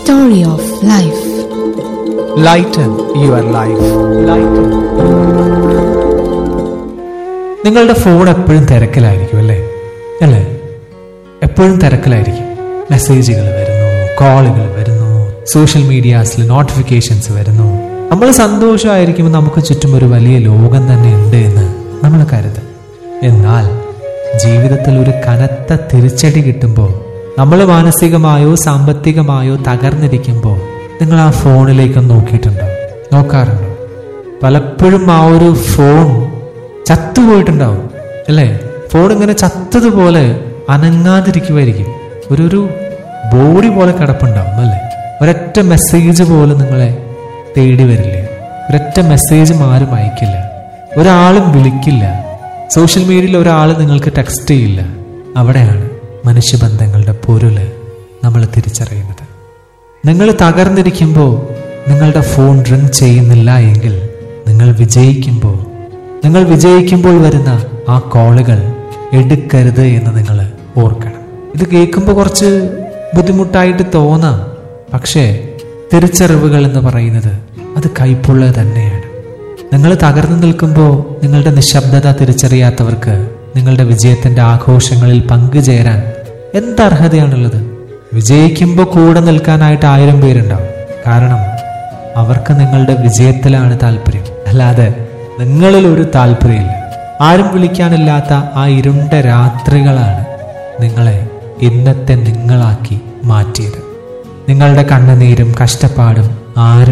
story of life. Lighten your life lighten നിങ്ങളുടെ phone എപ്പോഴും തിരക്കിലായിരിക്കും അല്ലേ അല്ലേ എപ്പോഴും തിരക്കിലായിരിക്കും മെസ്സേജുകൾ വരുന്നു കോളുകൾ വരുന്നു സോഷ്യൽ മീഡിയാസിൽ നോട്ടിഫിക്കേഷൻസ് വരുന്നു നമ്മൾ സന്തോഷമായിരിക്കുമ്പോൾ നമുക്ക് ചുറ്റും ഒരു വലിയ ലോകം തന്നെ ഉണ്ട് എന്ന് നമ്മൾ കരുതും എന്നാൽ ജീവിതത്തിൽ ഒരു കനത്ത തിരിച്ചടി കിട്ടുമ്പോൾ നമ്മൾ മാനസികമായോ സാമ്പത്തികമായോ തകർന്നിരിക്കുമ്പോൾ നിങ്ങൾ ആ ഫോണിലേക്ക് നോക്കിയിട്ടുണ്ടോ നോക്കാറുണ്ടോ പലപ്പോഴും ആ ഒരു ഫോൺ ചത്തുപോയിട്ടുണ്ടാവും അല്ലേ ഫോൺ ഇങ്ങനെ ചത്തതുപോലെ അനങ്ങാതിരിക്കുമായിരിക്കും ഒരു ഒരു ബോഡി പോലെ കിടപ്പുണ്ടാവും അല്ലേ ഒരൊറ്റ മെസ്സേജ് പോലും നിങ്ങളെ തേടി വരില്ല ഒരൊറ്റ മെസ്സേജും ആരും അയക്കില്ല ഒരാളും വിളിക്കില്ല സോഷ്യൽ മീഡിയയിൽ ഒരാൾ നിങ്ങൾക്ക് ടെക്സ്റ്റ് ചെയ്യില്ല അവിടെയാണ് മനുഷ്യബന്ധങ്ങളുടെ പൊരുള് നമ്മൾ തിരിച്ചറിയുന്നത് നിങ്ങൾ തകർന്നിരിക്കുമ്പോൾ നിങ്ങളുടെ ഫോൺ റിങ് ചെയ്യുന്നില്ല എങ്കിൽ നിങ്ങൾ വിജയിക്കുമ്പോൾ നിങ്ങൾ വിജയിക്കുമ്പോൾ വരുന്ന ആ കോളുകൾ എടുക്കരുത് എന്ന് നിങ്ങൾ ഓർക്കണം ഇത് കേൾക്കുമ്പോൾ കുറച്ച് ബുദ്ധിമുട്ടായിട്ട് തോന്നാം പക്ഷേ തിരിച്ചറിവുകൾ എന്ന് പറയുന്നത് അത് കൈപ്പുള്ളത് തന്നെയാണ് നിങ്ങൾ തകർന്നു നിൽക്കുമ്പോൾ നിങ്ങളുടെ നിശബ്ദത തിരിച്ചറിയാത്തവർക്ക് നിങ്ങളുടെ വിജയത്തിന്റെ ആഘോഷങ്ങളിൽ പങ്കുചേരാൻ എന്തർഹതയാണുള്ളത് വിജയിക്കുമ്പോൾ കൂടെ നിൽക്കാനായിട്ട് ആയിരം പേരുണ്ടാവും കാരണം അവർക്ക് നിങ്ങളുടെ വിജയത്തിലാണ് താല്പര്യം അല്ലാതെ നിങ്ങളിൽ ഒരു താല്പര്യമില്ല ആരും വിളിക്കാനില്ലാത്ത ആ ഇരുണ്ട രാത്രികളാണ് നിങ്ങളെ ഇന്നത്തെ നിങ്ങളാക്കി മാറ്റിയത് നിങ്ങളുടെ കണ്ണുനീരും കഷ്ടപ്പാടും ആരും